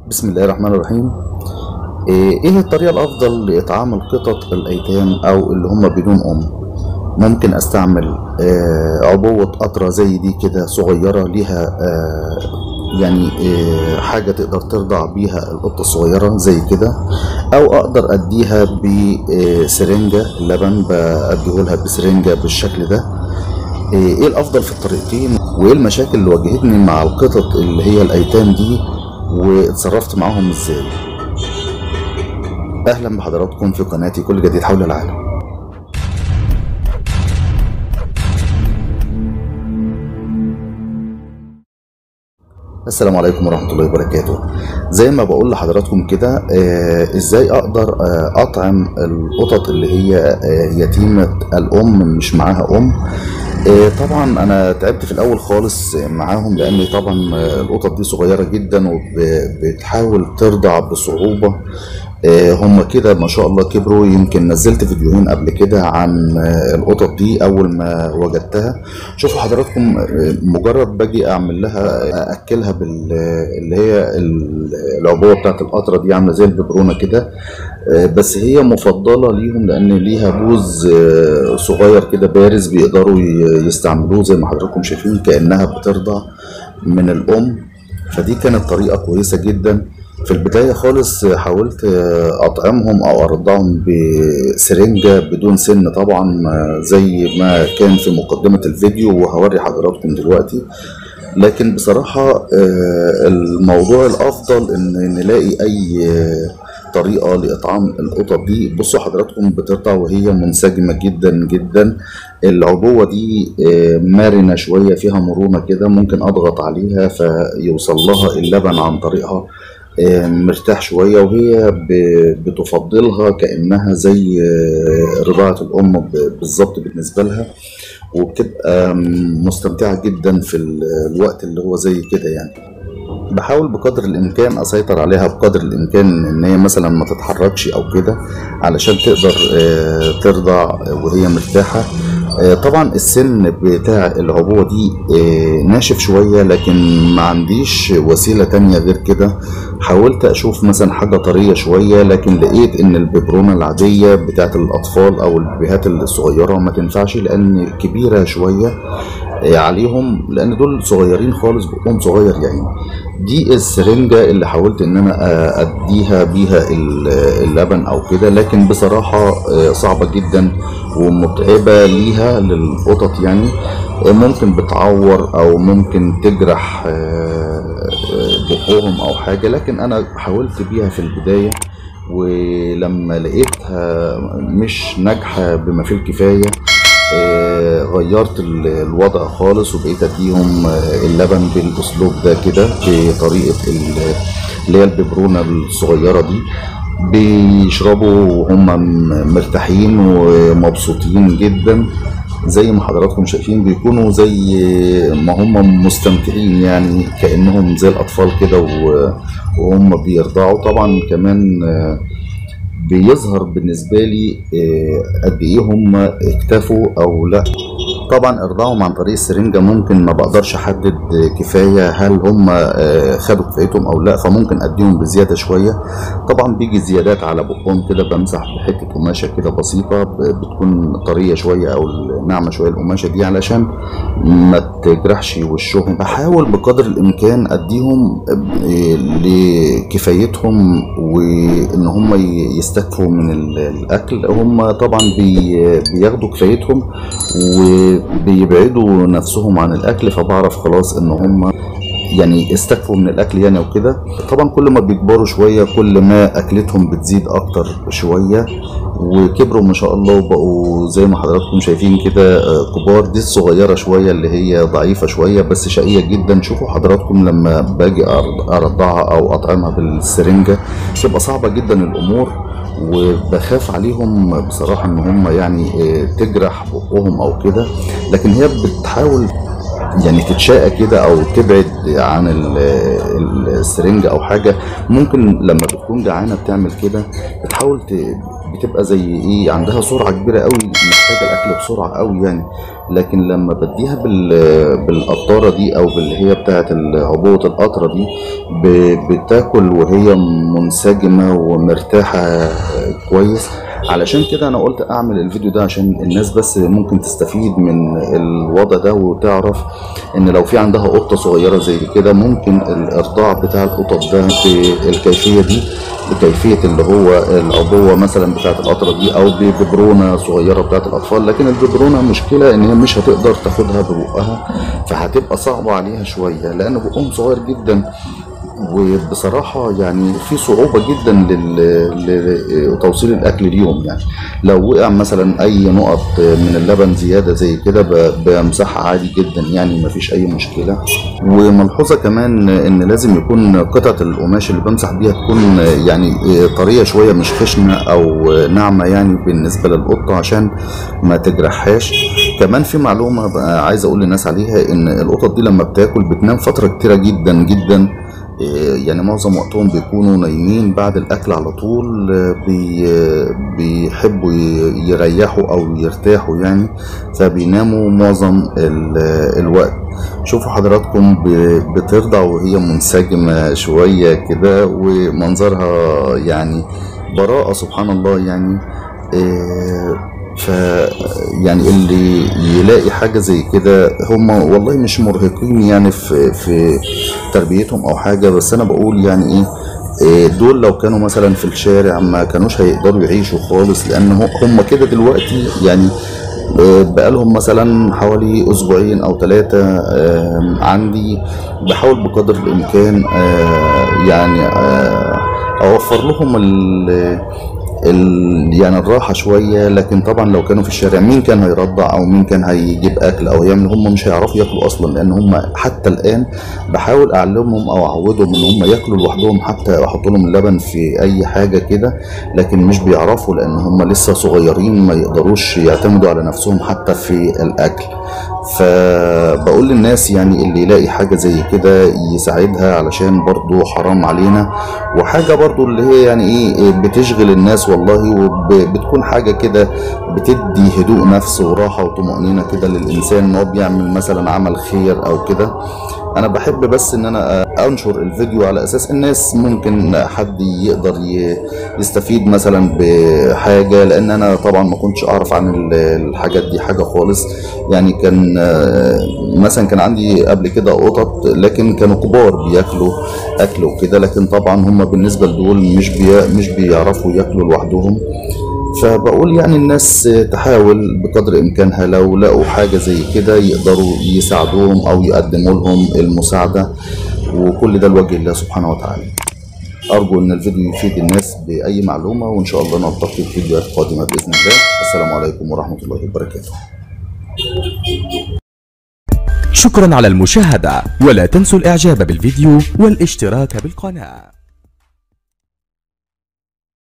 بسم الله الرحمن الرحيم ايه إيه الطريقة الافضل لاطعام القطط الايتام او اللي هم بدون ام ممكن استعمل آه، عبوة قطرة زي دي كده صغيرة ليها آه، يعني آه، حاجة تقدر ترضع بيها القطة الصغيرة زي كده او اقدر اديها بسرنجة لبن بديهولها بسرنجة بالشكل ده ايه الافضل في الطريقتين وايه المشاكل اللي واجهتني مع القطط اللي هي الايتام دي واتصرفت معاهم ازاي اهلا بحضراتكم في قناتي كل جديد حول العالم السلام عليكم ورحمة الله وبركاته زي ما بقول لحضراتكم كده آه ازاي اقدر آه اطعم القطط اللي هي آه يتيمة الام مش معاها ام آه طبعا انا تعبت في الاول خالص معاهم لان طبعا آه، القطط دي صغيرة جدا وبتحاول ترضع بصعوبة آه، هم كده ما شاء الله كبروا يمكن نزلت فيديوهين قبل كده عن آه، القطط دي اول ما وجدتها شوفوا حضراتكم آه، مجرد باجي اعمل لها اكلها بال اللي هي ال- العبوه بتاعت القطره دي عامله زي الببرونه كده آه، بس هي مفضله ليهم لان ليها بوز آه، صغير كده بارز بيقدروا ي- يستعملوه زي ما حضراتكم شايفين كانها بترضع من الام فدي كانت طريقه كويسه جدا في البداية خالص حاولت أطعمهم أو أرضعهم بسرنجة بدون سن طبعا زي ما كان في مقدمة الفيديو وهوري حضراتكم دلوقتي لكن بصراحة آه، الموضوع الأفضل إن نلاقي أي آه، طريقة لإطعام القطط دي بصوا حضراتكم بترضع وهي منسجمة جدا جدا العبوة دي آه، مرنة شوية فيها مرونة كده ممكن أضغط عليها فيوصل لها اللبن عن طريقها آه، مرتاح شوية وهي ب- بتفضلها كأنها زي آه، رضاعة الأم ب- بالظبط بالنسبة لها وبتبقى مستمتعة جدا في ال- الوقت اللي هو زي كده يعني بحاول بقدر الامكان اسيطر عليها بقدر الامكان ان هي مثلا ما تتحركش او كده علشان تقدر آه، ترضع وهي مرتاحه آه، طبعا السن بتاع العبوه دي آه، ناشف شويه لكن ما عنديش وسيله تانية غير كده حاولت اشوف مثلا حاجه طريه شويه لكن لقيت ان الببرونه العاديه بتاعت الاطفال او البيبيهات الصغيره ما تنفعش لان كبيره شويه آه، عليهم لان دول صغيرين خالص بقهم صغير يعني دي السرنجة اللي حاولت ان انا آه، اديها بيها ال- اللبن او كده لكن بصراحة آه، صعبة جدا ومتعبة ليها للقطط يعني آه، ممكن بتعور او ممكن تجرح آه، آه، بقهم او حاجة لكن انا حاولت بيها في البداية ولما لقيتها مش ناجحة بما فيه الكفاية آه، غيرت ال- الوضع خالص وبقيت اديهم آه، اللبن بالاسلوب ده كده بطريقه ال- اللي هي الببرونه الصغيره دي بيشربوا وهم م- مرتاحين ومبسوطين جدا زي ما حضراتكم شايفين بيكونوا زي ما هم مستمتعين يعني كانهم زي الاطفال كده و- وهم بيرضعوا طبعا كمان آه، بيظهر بالنسبة لي آه، قد إيه هم اكتفوا أو لأ طبعا إرضاعهم عن طريق السرنجة ممكن ما بقدرش أحدد كفاية هل هم آه، خدوا كفايتهم أو لأ فممكن أديهم بزيادة شوية طبعا بيجي زيادات على بقهم كده بمسح بحتة قماشة كده بسيطة ب- بتكون طرية شوية أو ناعمة شوية القماشة دي علشان ما تجرحش وشهم بحاول بقدر الإمكان أديهم آه، لكفايتهم وإن هم ي- يستكفوا من ال- الأكل هم طبعا بي- بياخدوا كفايتهم وبيبعدوا نفسهم عن الأكل فبعرف خلاص إن هم يعني استكفوا من الاكل يعني وكده طبعا كل ما بيكبروا شويه كل ما اكلتهم بتزيد اكتر شويه وكبروا ما شاء الله وبقوا زي ما حضراتكم شايفين كده آه، كبار دي الصغيره شويه اللي هي ضعيفه شويه بس شقيه جدا شوفوا حضراتكم لما باجي أر- ارضعها او اطعمها بالسرنجه بتبقى صعبه جدا الامور وبخاف عليهم بصراحه ان هم يعني آه، تجرح بقهم او كده لكن هي بتحاول يعني تتشاقى كده او تبعد عن ال- ال- السرنجة او حاجة ممكن لما بتكون جعانة بتعمل كده بتحاول ت- بتبقى زي ايه عندها سرعه كبيره قوي محتاجه الاكل بسرعه قوي يعني لكن لما بديها بال بالقطاره دي او باللي هي بتاعه عبوه القطره دي ب- بتاكل وهي منسجمه ومرتاحه كويس علشان كده انا قلت اعمل الفيديو ده عشان الناس بس ممكن تستفيد من الوضع ده وتعرف ان لو في عندها قطه صغيره زي كده ممكن الارضاع بتاع القطط ده بالكيفيه دي بكيفيه اللي هو العبوه مثلا بتاعه القطره دي او بببرونه صغيره بتاعه الاطفال لكن الببرونه مشكله ان هي مش هتقدر تاخدها ببقها فهتبقى صعبه عليها شويه لان بقهم صغير جدا وبصراحة يعني في صعوبة جدا لل- لتوصيل الأكل ليهم يعني لو وقع مثلا أي نقط من اللبن زيادة زي كده ب- بمسحها عادي جدا يعني مفيش أي مشكلة وملحوظة كمان إن لازم يكون قطعة القماش اللي بمسح بيها تكون يعني طرية شوية مش خشنة أو ناعمة يعني بالنسبة للقطة عشان ما تجرحهاش كمان في معلومة بقى عايز أقول للناس عليها إن القطط دي لما بتاكل بتنام فترة كتيرة جدا جدا إيه، يعني معظم وقتهم بيكونوا نايمين بعد الاكل على طول آه، بي بيحبوا ي- يريحوا او يرتاحوا يعني فبيناموا معظم ال- الوقت شوفوا حضراتكم ب- بترضع وهي منسجمة شوية كده ومنظرها يعني براءة سبحان الله يعني إيه، ف يعني اللي يلاقي حاجة زي كده هم والله مش مرهقين يعني في في تربيتهم او حاجة بس انا بقول يعني ايه إيه دول لو كانوا مثلا في الشارع ما كانوش هيقدروا يعيشوا خالص لان هو- هم كده دلوقتي يعني آه، بقالهم مثلا حوالي اسبوعين او ثلاثة عندي بحاول بقدر الامكان آه، يعني آه، اوفر لهم ال ال يعني الراحة شوية لكن طبعا لو كانوا في الشارع مين كان هيرضع او مين كان هيجيب اكل او يعمل هم مش هيعرفوا ياكلوا اصلا لان هم حتى الان بحاول اعلمهم او اعودهم ان هم ياكلوا لوحدهم حتى احط لهم اللبن في اي حاجة كده لكن مش بيعرفوا لان هم لسه صغيرين ما يقدروش يعتمدوا على نفسهم حتى في الاكل فبقول للناس يعني اللي يلاقي حاجة زي كده يساعدها علشان برضو حرام علينا وحاجة برضو اللي هي يعني ايه بتشغل الناس والله وبتكون حاجة كده بتدي هدوء نفس وراحة وطمأنينة كده للإنسان إن هو بيعمل مثلا عمل خير أو كده أنا بحب بس إن أنا أنشر الفيديو على أساس الناس ممكن حد يقدر ي- يستفيد مثلا بحاجة لأن أنا طبعا ما كنتش أعرف عن ال- الحاجات دي حاجة خالص يعني كان آه، مثلا كان عندي قبل كده قطط لكن كانوا كبار بياكلوا أكل وكده لكن طبعا هم بالنسبة لدول مش بي مش بيعرفوا ياكلوا لوحدهم فبقول يعني الناس تحاول بقدر امكانها لو لقوا حاجه زي كده يقدروا يساعدوهم او يقدموا لهم المساعده وكل ده لوجه الله سبحانه وتعالى ارجو ان الفيديو يفيد الناس باي معلومه وان شاء الله نلتقي في فيديوهات قادمه باذن الله السلام عليكم ورحمه الله وبركاته شكرا على المشاهدة ولا تنسوا الاعجاب بالفيديو والاشتراك بالقناة